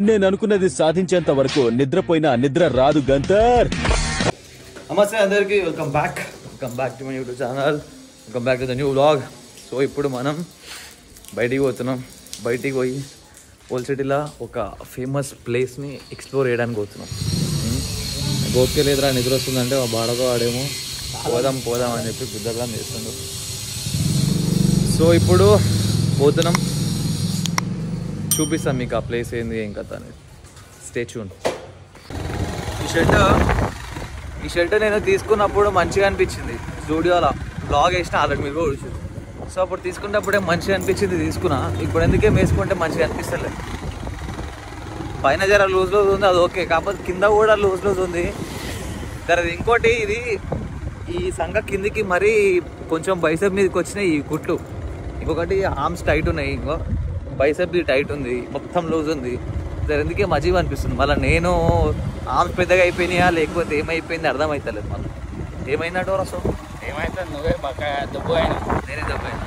నేను అనుకున్నది సాధించేంత వరకు నిద్రపోయినా నిద్ర రాదు గంతర్ నమస్తే అందరికీ welcome back welcome back to my YouTube channel welcome back to the new vlog so ఇప్పుడు మనం బయటికి పోతున్నాం బయటికి పోయి ఓల్ సిటీలో ఒక ఫేమస్ ప్లేస్ని ఎక్స్ప్లోర్ చేయడానికి పోతున్నాం గోపికే లేదురా నిద్ర వస్తుందంటే మా బాడగో ఆడేమో పోదాం పోదాం అని చెప్పి గుద్దగా చేస్తుండ్రు సో ఇప్పుడు పోతున్నాం చూపిస్తాం మీకు ఆ ప్లేస్ ఏంది ఏం కథ అనేది స్టేచ్యూన్ ఈ షర్ట్ ఈ షర్ట్ నేను తీసుకున్నప్పుడు మంచిగా అనిపించింది స్టూడియోలో బ్లాగ్ వేసిన ఆల్రెడీ మీరు కూడా చూసారు సో అప్పుడు తీసుకున్నప్పుడే మంచిగా అనిపించింది తీసుకున్నా ఇప్పుడు ఎందుకే వేసుకుంటే మంచిగా అనిపిస్తలేదు పైన జర లూజ్ లూజ్ ఉంది అది ఓకే కాకపోతే కింద కూడా లూజ్ లూజ్ ఉంది తర్వాత ఇంకోటి ఇది ఈ సంఘ కిందికి మరీ కొంచెం బైసెప్ మీదకి వచ్చినాయి ఈ కుట్లు ఇంకొకటి ఆర్మ్స్ టైట్ ఉన్నాయి ఇంకో బైసెప్ టైట్ ఉంది మొత్తం లూజ్ ఉంది సరే ఎందుకే మజీవ్ అనిపిస్తుంది మళ్ళీ నేను ఆర్మ్స్ పెద్దగా అయిపోయినాయా లేకపోతే ఏమైపోయింది అర్థమవుతలేదు మళ్ళీ ఏమైందంటే రసం ఏమైతే నువ్వే బాగా దుబ్బు అయినా నేనే దెబ్బైనా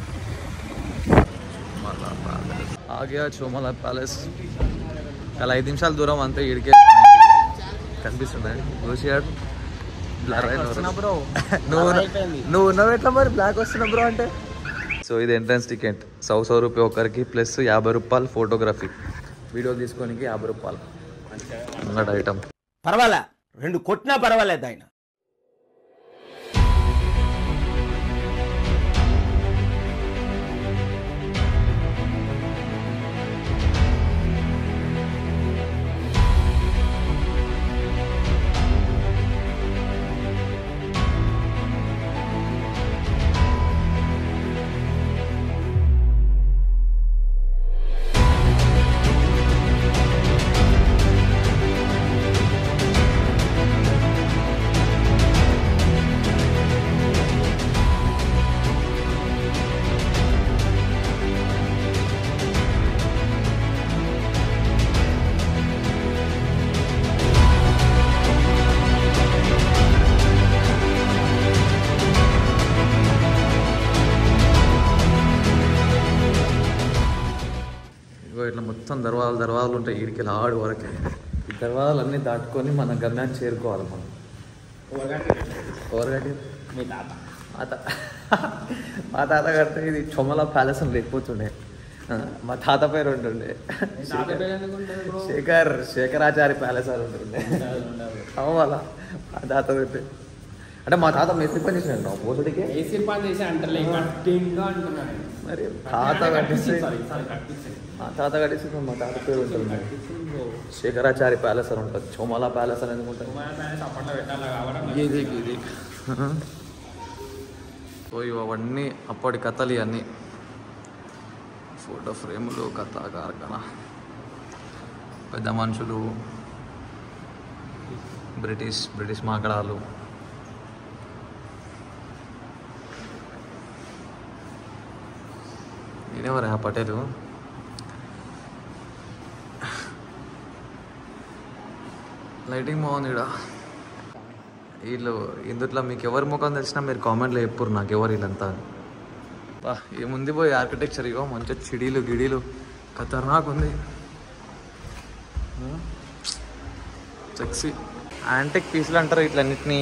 ఆగ్యా చోమల ప్యాలెస్ అలా ఐదు నిమిషాల దూరం అంతే ఇడికే కనిపిస్తుంది చూసియాడు బ్లర్ బ్రో నువ్వు అయిపోయింది. నువ్వు ఉన్నావు ఎట్లా మరి బ్లాక్ వస్తున్నా బ్రో అంటే సో ఇది ఎంట్రన్స్ టికెట్ సౌ సౌ రూపాయ ఒకరికి ప్లస్ యాభై రూపాయలు ఫోటోగ్రఫీ వీడియో తీసుకోనికి యాభై రూపాయలు అంగడి ఐటమ్ పర్వాలే రెండు కొట్టినా పర్వాలేదు ఆయన ఇగో ఇట్లా మొత్తం దర్వాజాలు దర్వాజాలు ఉంటాయి ఈడికి ఆడు వరకే ఈ దర్వాజాలు అన్నీ దాటుకొని మన గమ్యాన్ని చేరుకోవాలి మనం ఎవరు కట్టారు మీ తాత మా తా మా తాత కడితే ఇది చొమల ప్యాలెస్ అని లేకపోతుండే ఆ, మా తాత పేరు ఉంటుండే తాత పేరు ఎందుకు ఉంటుంది బ్రో శేఖర్ శేఖరాచారి ప్యాలెస్ అని ఉంటుండే అవ్వాలా మా తాత ఉంటే అంటే మా తాత మెస్సి పని చేసినాడు పోతుడికి ఏసీ పని చేసి అంటారులే కట్టింగ్గా అంటున్నాను మరి తాత కట్టిస్తే సారీ సారీ కట్టించండి మా తాత కట్టిస్తే మా తాత పేరు ఉంటుంది శేఖరాచారి ప్యాలెస్ అని ఉంటుంది చోమల ప్యాలెస్ అని ఎందుకు ఉంటుంది అప్పట్లో పెట్టాలి కాబట్టి ఇది ఇది సో ఇవి అవన్నీ అప్పటి కథలు ఇవన్నీ ఫోటో ఫ్రేములు కథ కార్ఖాన పెద్ద మనుషులు బ్రిటిష్ బ్రిటిష్ మాకడాలు నేనెవరే ఆ పటేలు లైటింగ్ బాగుంది ఇక్కడ వీళ్ళు ఇందుట్లో మీకు ఎవరి ముఖం తెలిసినా మీరు కామెంట్లో చెప్పురు నాకు ఎవరు వీళ్ళంతా బా ఏముంది పోయి ఆర్కిటెక్చర్ ఇగో మంచిగా చిడీలు గిడీలు ఖతర్నాక్ ఉంది సెక్సీ యాంటిక్ పీసులు అంటారు ఇట్లన్నిటినీ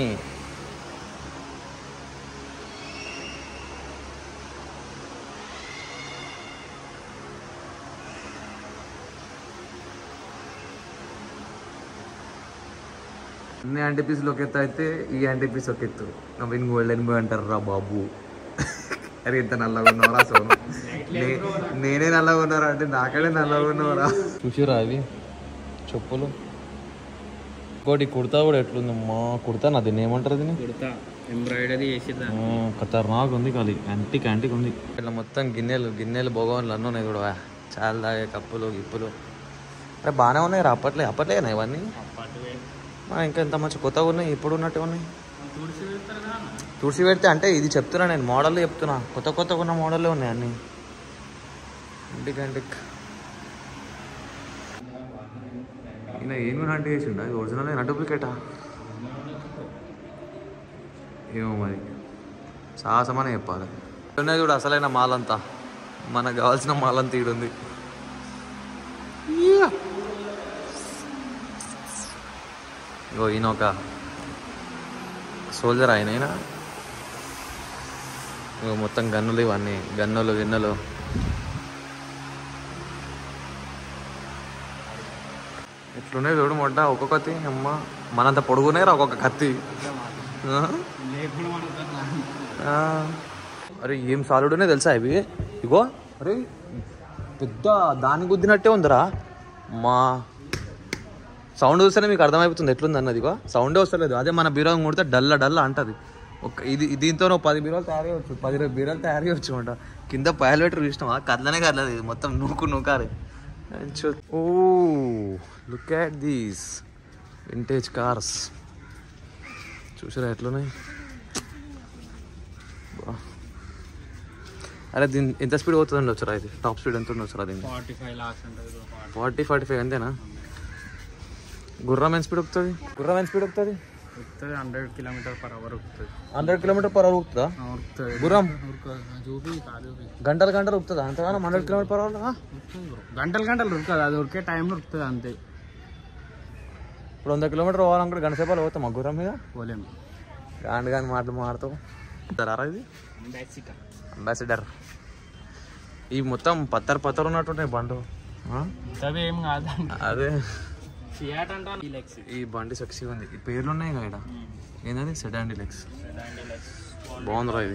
అన్ని యాంటీ పీసులు ఒక ఎత్తు అయితే ఈ యాంటీ పీస్ ఒక ఎత్తు నవీన్ గోల్డెన్ బాయ్ అంటారు రా బాబు అరే ఇంత నల్లగా ఉన్నారా సోను నే- నేనే నల్లగా ఉన్నారా అంటే నాకడే నల్లగా ఉన్నారా చూసిరా అవి చెప్పులు ఇంకోటి కుర్తా కూడా ఎట్లుంది మా కుర్తా నా దీన్ని ఏమంటారు దీన్ని కుడతా ఎంబ్రాయిడరీ చేసిద్దా ఖతర్నాక్ ఉంది కాదు యాంటిక్ యాంటిక్ ఉంది ఇట్లా మొత్తం గిన్నెలు గిన్నెలు భగవాన్లు అన్నీ ఉన్నాయి కూడా చాలా తాగే కప్పులు గిప్పులు అరే బాగానే ఉన్నాయి రా అప్పట్లే అప్పట్లేనా ఇవన్నీ ఆ, ఇంకా ఎంత మంచి కొత్తగా ఉన్నాయి ఇప్పుడు ఉన్నట్టు ఉన్నాయి తుడిసి పెడితే అంటే ఇది చెప్తున్నా నేను మోడల్ చెప్తున్నా కొత్త కొత్తగా ఉన్న మోడల్లే ఉన్నాయి అన్నీ ఇంటికి అంటిక్ ఈయన ఏమి అంటే చేసిండా ఇది ఒరిజినల్ అయినా డూప్లికేటా ఏమో మరి సాహసమనే చెప్పాలి ఉన్నాయి చూడు అసలైన మాల్ అంతా మనకు కావాల్సిన మాల్ అంతా ఈడుంది ఇగో ఈయన ఒక సోల్జర్ ఆయన ఈయన ఇగో మొత్తం గన్నులు ఇవన్నీ గన్నులు గిన్నెలు ఎట్లున్నాయి చూడు మొడ్డ ఒక్కొక్క కత్తి అమ్మ మనంత పొడుగునే రా ఒక్కొక్క కత్తి ఆ? ఆ. అరే ఏం సాలుడునే తెలుసా ఇవి ఇగో అరే పెద్ద దాని గుద్దినట్టే ఉందిరా మా సౌండ్ చూస్తేనే మీకు అర్థమైపోతుంది ఎట్లుంది అన్నది ఇగో సౌండే వస్తలేదు అదే మన బీరో కొడితే డల్ల డల్ల అంటది ఒక ఇది దీంతో నువ్వు పది బీరోలు తయారు చేయవచ్చు పది ఇరవై బీరోలు తయారు చేయవచ్చు అంట కింద పయలు పెట్టి చూసినావా కదలనే కదలదు ఇది మొత్తం నూకు నూకాలి oh look at these vintage cars చూసారా ఎట్లున్నాయి బా. అరే దీని ఎంత స్పీడ్ పోతుందండి వచ్చారా ఇది టాప్ స్పీడ్ ఎంత ఉండొచ్చురా దీనికి ఫార్టీ ఫైవ్ లాక్స్ ఉంటుంది ఫార్టీ ఫార్టీ ఫైవ్ అంతేనా గుర్రం ఎంత స్పీడ్ ఎక్కుతుంది గుర్రం ఎంత స్పీడ్ ఎక్కుతుంది ఉరుకుతుంది హండ్రెడ్ కిలోమీటర్ పర్ అవర్ ఉరుకుతుంది హండ్రెడ్ కిలోమీటర్ పర్ అవర్ ఎక్కుతుందా ఉరుకుతుంది గుర్రం చూపి కాదు చూపి గంటలు గంటలు ఎక్కుతుందా అంతగానో హండ్రెడ్ కిలోమీటర్ పర్ అవర్ ఉరుకుతుంది bro. గంటలు గంటలు ఉరుకుతుంది అది ఉరికే టైంలో ఉరుకుతుంది అంతే ఇప్పుడు వంద కిలోమీటర్ పోవాలనుకుంటే గంట సేపాలు పోతాం మా గుర్రం మీద పోలేము గాండి గాని మాటలు మాడతావు తరారా ఇది అంబాసిడర్ ఈ మొత్తం పత్తర్ పత్తర్ ఉన్నట్టుంటాయి బండ్లు ఆ? అవి ఏం కాదు అదే ఫియాట్ అంటే లెక్స్ ఈ బండి సెక్సీ ఉంది ఈ పేర్లు ఉన్నాయి కదా ఈడ. ఏంటది సెడాన్ డిలెక్స్ బాగుందిరా ఇది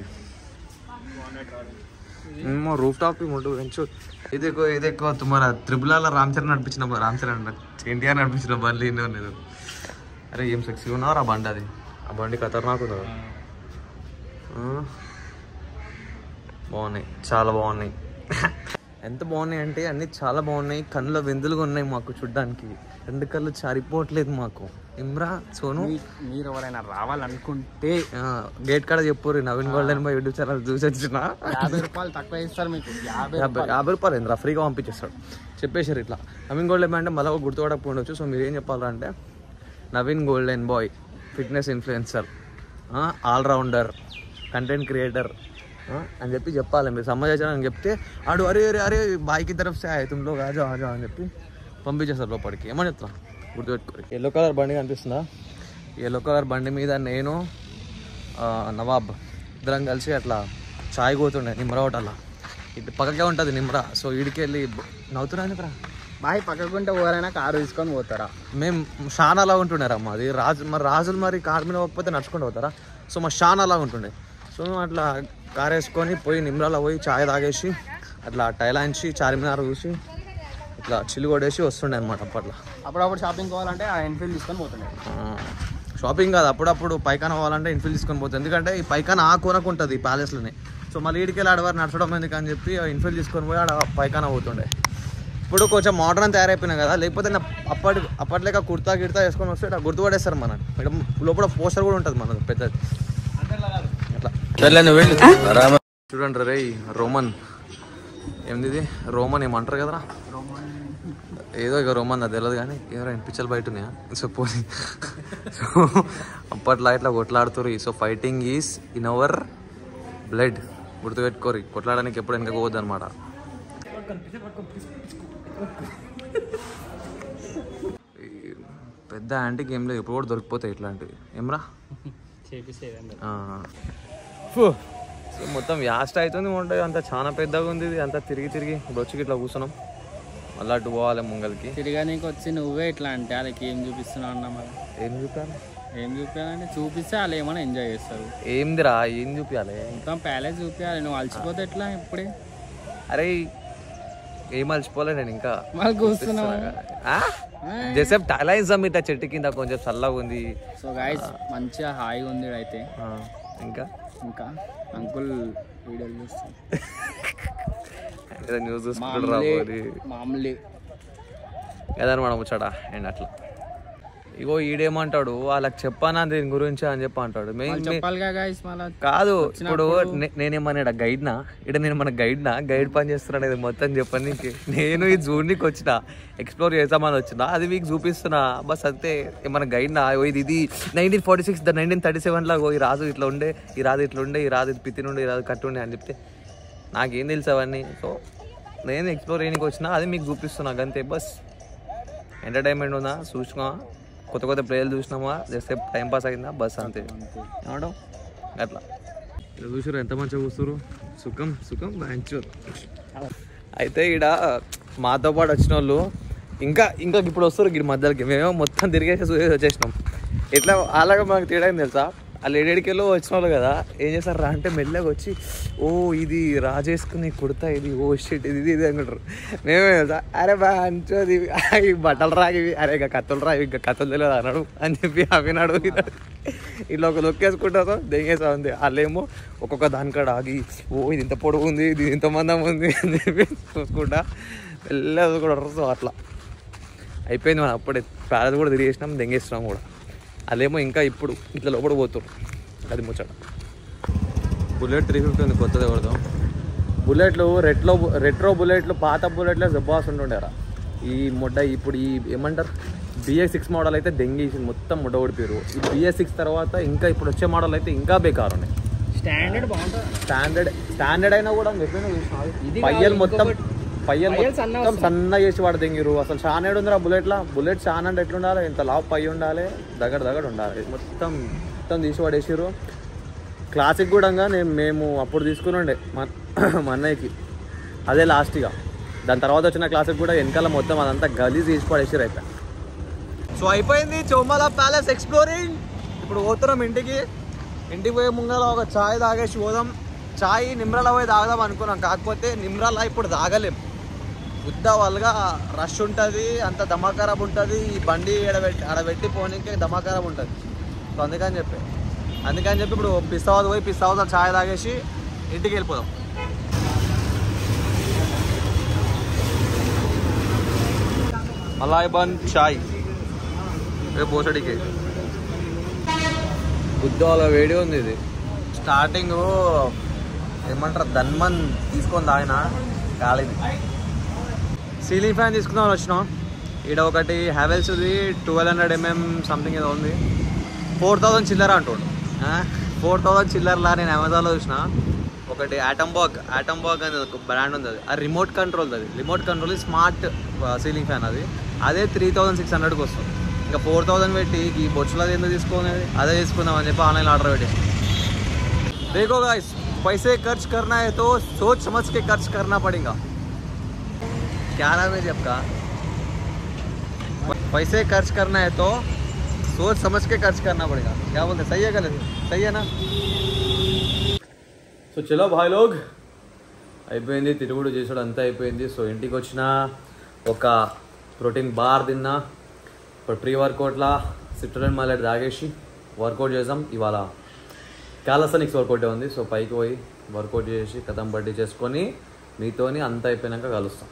ఏమో రూఫ్ టాప్ ముందు పెంచు ఇది ఎక్కువ ఇది ఎక్కువ తుమ్మార త్రిబులాల రామ్ చరణ్ నడిపించిన బ- రామ్ చరణ్ ఎన్టీఆర్ నడిపించిన బండ్లు ఇన్ని ఉన్నాయి అరే ఏం సెక్సీ ఉన్నావు ఆ బండి అది ఆ బండి ఖతర్నాక్ ఉంది కదా. ఆ. బాగున్నాయి చాలా బాగున్నాయి ఎంత బాగున్నాయి అంటే అన్ని చాలా బాగున్నాయి కళ్ళ వెందులుగా ఉన్నాయి మాకు చూడ్డానికి రెండు కళ్ళు చారిపోవట్లేదు మాకు ఇమ్రా సోను మీరు ఎవరైనా రావాలనుకుంటే ఆ, గేట్ కాడ చెప్పు Naveen Golden Boy YouTube channel చూసి వచ్చిన యాభై రూపాయలు తక్కువ ఇస్తారు మీకు యాభై యాభై యాభై రూపాయలు ఏంద్రా ఫ్రీగా పంపించేస్తాడు చెప్పేశారు ఇట్లా నవీన్ గోల్డెన్ బాయ్ అంటే మళ్ళీ ఒక గుర్తుపడకపోవచ్చు సో మీరు ఏం చెప్పాలంటే Naveen Golden Boy fitness influencer allrounder content creator అని చెప్పి చెప్పాలి మీరు సమాజాచారం అని చెప్తే ఆడు అరే అరే అరే బాయ్కి తరఫ్ సే తుమ్ లోగ్ ఆజా ఆజా అని చెప్పి పంపించేస్తారు లోపలికి ఏమని చెప్తా గుర్తుపెట్టుకోరు ఎల్లో కలర్ బండి కనిపిస్తుందా ఎల్లో కలర్ బండి మీద నేను ఆ, నవాబ్ ఇద్దరం కలిసి అట్లా చాయ్ పోతుండే నిమ్రా హోటల్లో ఇటు పక్కకే ఉంటుంది నిమ్రా సో ఈడికి వెళ్ళి నవ్వుతున్నా ఎందుకురా బాయ్ పక్కకుంటే ఎవరైనా కారు తీసుకొని పోతారా మేము షాన్ అలా ఉంటుండే మాది రాజు మరి రాజులు మరి కార్ మీద పోకపోతే నడుచుకుంటూ పోతారా సో మా షాన్ అలా ఉంటుండే సో మేము అట్లా కార్ వేసుకొని పోయి నిమ్రాలో పోయి చాయ్ తాగేసి అట్లా టైలాంచి చార్మినార్ చూసి ఇట్లా చిల్లు కొడేసి వస్తుండే అనమాట అప్పట్లో అప్పుడప్పుడు షాపింగ్ పోవాలంటే ఆ ఎన్ఫీల్డ్ తీసుకొని పోతుండే షాపింగ్ కాదు అప్పుడప్పుడు పైకాన పోవాలంటే ఇన్ఫిల్ తీసుకొని పోతుంది ఎందుకంటే ఈ పైకాన ఆ కొనకు ఉంటుంది ఈ ప్యాలెస్లోనే సో మళ్ళీ ఈడికెళ్ళి ఆడవారు నడచడం ఎందుకు అని చెప్పి ఇన్ఫిల్ తీసుకొని పోయి ఆడ పైకాన పోతుండే ఇప్పుడు కొంచెం మోడర్న్ తయారైపోయినాయి కదా లేకపోతే నా అప్పటి అప్పట్లేక కుర్తా గిర్తా వేసుకొని వస్తే ఇట్లా గుర్తుపడేస్తారు మనం ఇక్కడ లోపల పోస్టర్ కూడా ఉంటుంది మనది పెద్దది అట్లా చూడండి రే రోమన్ ఏంది ఇది రోమన్ ఏమంటారు కదరా ఏదో ఇక రోమన్ నాకు తెలియదు కానీ ఎవరో పిచ్చలు బయట ఉన్నాయా సో పోనీ సో అప్పట్లో ఇట్లా కొట్లాడుతురు so fighting is in our blood గుర్తుపెట్టుకోరు కొట్లాడడానికి ఎప్పుడు వెనక పోవద్దు అనమాట పెద్ద యాంటీకి ఏం లేదు ఎప్పుడు కూడా దొరికిపోతాయి ఇట్లాంటివి ఏమ్రా చేపిస్తే ఆ. సో మొత్తం యాస్ట్ అవుతుంది ఉంటుంది అంత చాలా పెద్దగా ఉంది ఇది అంతా తిరిగి తిరిగి ఇప్పుడు వచ్చి ఇట్లా కూర్చున్నాం మళ్ళీ అటు పోవాలి ముంగల్కి తిరగనీకి వచ్చి నువ్వే ఇట్లా అంటే వాళ్ళకి ఏం చూపిస్తున్నావు అన్న మరి ఏం చూపాలి ఏం చూపించాలంటే చూపిస్తే వాళ్ళు ఏమైనా ఎంజాయ్ చేస్తారు ఏందిరా ఏం చూపించాలి మొత్తం ప్యాలెస్ చూపించాలి నువ్వు అలసిపోతే ఎట్లా ఇప్పుడే అరే ఏం మర్చిపోలే నేను ఇంకా మళ్ళీ కూర్చున్నావు జసేపు టైలైజం ఇట్లా చెట్టు కింద కొంచెం చల్లగా ఉంది సో గాయస్ మంచిగా హాయిగా ఉంది అయితే ఆ, ఇంకా ఇంకా అంకుల్ వీడియోలు చూస్తాం ఏదో న్యూస్ చూసుకుంటాడు మామూలే రాబోది మామూలే ఏదైనా మనం వచ్చాడా అండ్ అట్లా ఇగో ఈడేమంటాడు వాళ్ళకి చెప్పానా దీని గురించి అని చెప్పి అంటాడు మే- వాళ్ళు మే- చెప్పాలిగా గాయస్ మళ్ళీ కాదు ఇప్పుడు నే- నేనేమన్నా గైడ్నా ఇక్కడ నేను మన గైడ్నా గైడ్ పని చేస్తున్నాడు ఇది మొత్తం చెప్పండి నేను ఈ జూన్కి వచ్చిన ఎక్స్ప్లోర్ చేద్దామని వచ్చిన అది మీకు చూపిస్తున్నా బస్ అంతే మన గైడ్నా ఓ ఇది ఇది nineteen forty six the nineteen thirty seven లాగో ఈ రాజు ఇట్లా ఉండే ఈ రాజు ఇట్లా ఉండే ఈ రాజు ఇది పిత్తిని ఉండే ఈ రాజు కట్టు ఉండే అని చెప్తే నాకేం తెలుసు అవన్నీ సో నేను ఎక్స్ప్లోర్ చేయడానికి వచ్చిన అది మీకు చూపిస్తున్నా అంతే బస్ ఎంటర్టైన్మెంట్ ఉందా చూసుకున్నా కొత్త కొత్త ప్లేయర్లు చూసినామా జస్ట్ టైం పాస్ అయిందా బస్ అంతే ఏమంటావు అట్లా చూసారు ఎంత మంచిగా కూర్చురు సుఖం సుఖం మంచి అయితే ఈడ మాతో పాటు వచ్చిన వాళ్ళు ఇంకా ఇంకా ఇప్పుడు వస్తారు ఇక్కడ మధ్యలోకి మేమేమో మొత్తం తిరిగేసి చూసేసి వచ్చేసినాం ఇట్లా అలాగే మనకు తేడా ఏం తెలుసా వాళ్ళు ఏడేడికెళ్ళో వచ్చిన వాళ్ళు కదా ఏం చేస్తారు రా అంటే మెల్లగా వచ్చి ఓ ఇది రాజేసుకుని కుడతా ఇది ఓ షిట్ ఇది ఇది ఇది అనుకుంటారు మేమే తెలుసా అరే బా అంచోది ఇవి, ఈ బట్టలు రాగివి అరే ఇక కత్తులు రా ఇక కత్తులు తెలియదు అన్నాడు అని చెప్పి అవినాడు వినాడు ఇట్లా ఒక లొక్కేసుకుంటారు దెంగేసా ఉంది వాళ్ళేమో ఒక్కొక్క దానికాడ ఆగి ఓ ఇది ఇంత పొడవు ఉంది ఇది ఇంత మందం ఉంది అని చెప్పి చూసుకుంటా వెళ్ళదు కూడా సో అట్లా అయిపోయింది మనం అప్పుడే ప్యాలెస్ కూడా తిరిగేసినాం దెంగేసినాం కూడా అదేమో ఇంకా ఇప్పుడు ఇట్లా లోపల పోతున్నారు అది ముచ్చట బుల్లెట్ త్రీ ఫిఫ్టీ ఉంది కొత్తది ఎవరిదో బుల్లెట్లు రెట్లో రెట్రో బుల్లెట్లు పాత బుల్లెట్లే జబ్బాస్ ఉంటుండేరా ఈ ముడ్డ ఇప్పుడు ఈ ఏమంటారు బిఎస్ సిక్స్ మోడల్ అయితే దెంగేసి మొత్తం ముడ్డ ఓడిపోయారు ఈ బిఎస్ సిక్స్ తర్వాత ఇంకా ఇప్పుడు వచ్చే మోడల్ అయితే ఇంకా బేకారు ఉన్నాయి స్టాండర్డ్ బాగుంటుంది స్టాండర్డ్ స్టాండర్డ్ అయినా కూడా ఎప్పుడైనా ఇది చూసిన కాదు, పయ్యలు మొత్తం ఇంకొకటి. పయ్యలు పయ్యలు సన్నగా మొత్తం వస్తాయి. సన్న చేసి వాడు దింగిరు అసలు చాలా ఏడు ఉందిరా బుల్లెట్లా బుల్లెట్ చాలా అంటే ఎట్లుండాలి ఇంత లావ్ పై ఉండాలి దగ్గర దగ్గర ఉండాలి మొత్తం మొత్తం తీసి పడేసిరు క్లాసిక్ కూడా నేను మేము అప్పుడు తీసుకుని ఉండే మా మా అన్నయ్యకి అదే లాస్ట్గా దాని తర్వాత వచ్చిన క్లాసిక్ కూడా వెనకాల మొత్తం అదంతా గలీజ్ తీసి పడేసిరు అయితే సో అయిపోయింది చౌమాల ప్యాలెస్ ఎక్స్ప్లోరింగ్ ఇప్పుడు పోతున్నాం ఇంటికి ఇంటికి పోయే ముంగల ఒక చాయ్ తాగేసి పోదాం చాయ్ నిమ్రాల పోయి తాగదాం అనుకున్నాం కాకపోతే నిమ్రాల ఇప్పుడు తాగలేం ఉద్ద వాళ్ళగా రష్ ఉంటుంది అంత దమాఖరాబ్ ఉంటుంది ఈ బండి ఆడబెట్టి ఆడబెట్టి పోనీకి దమాఖరాబ్ ఉంటుంది సో అందుకని చెప్పి అందుకని చెప్పి ఇప్పుడు పిస్తావత్ పోయి పిస్తావత్ చాయ్ తాగేసి ఇంటికి వెళ్ళిపోదాం మలాయ్ బన్ చాయ్ రేపు పోసడికి బుద్ధాల వేడి ఉంది ఇది స్టార్టింగ్ ఏమంటారు ధన్మన్ తీసుకొని తాగిన కాలింది సీలింగ్ ఫ్యాన్ తీసుకుందామని వచ్చినాం ఈడ ఒకటి హ్యావెల్స్ది ట్వెల్వ్ హండ్రెడ్ ఎంఎం సంథింగ్ ఏదో ఉంది ఫోర్ థౌజండ్ చిల్లర అంటుండు ఫోర్ థౌజండ్ చిల్లర్లా నేను అమెజాన్లో చూసిన ఒకటి ఆటమ్ బాగ్ ఆటమ్ బాగ్ అనేది ఒక బ్రాండ్ ఉంది అది ఆ రిమోట్ కంట్రోల్ అది remote control smart ceiling fan అది అదే త్రీ థౌజండ్ సిక్స్ హండ్రెడ్కి వస్తుంది ఇంకా ఫోర్ థౌజండ్ పెట్టి ఈ బొచ్చులది ఎందుకు తీసుకునేది అదే తీసుకుందాం అని చెప్పి ఆన్లైన్ ఆర్డర్ పెట్టేసి देखो गाइस पैसे खर्च करना है तो सोच समझ के खर्च करना पड़ेगा क्या नाम है जी आपका पैसे खर्च करना है तो सोच समझ के खर्च करना पड़ेगा क्या बोलते हैं? सही है गलत सही है ना సో చలో భాయ్ లోగ్ అయిపోయింది తిరుగుడు చేసుడు అంతా అయిపోయింది సో ఇంటికి వచ్చిన ఒక ప్రోటీన్ బార్ తిన్నా ఇప్పుడు ప్రీ వర్కౌట్లా సిట్రన్ మాలెట్ తాగేసి వర్కౌట్ చేసాం ఇవాళ క్యాలసనిక్స్ వర్కౌట్ ఉంది సో పైకి పోయి వర్కౌట్ చేసి కథం బడ్డీ చేసుకొని మీతోని అంతా అయిపోయినాక కలుస్తాం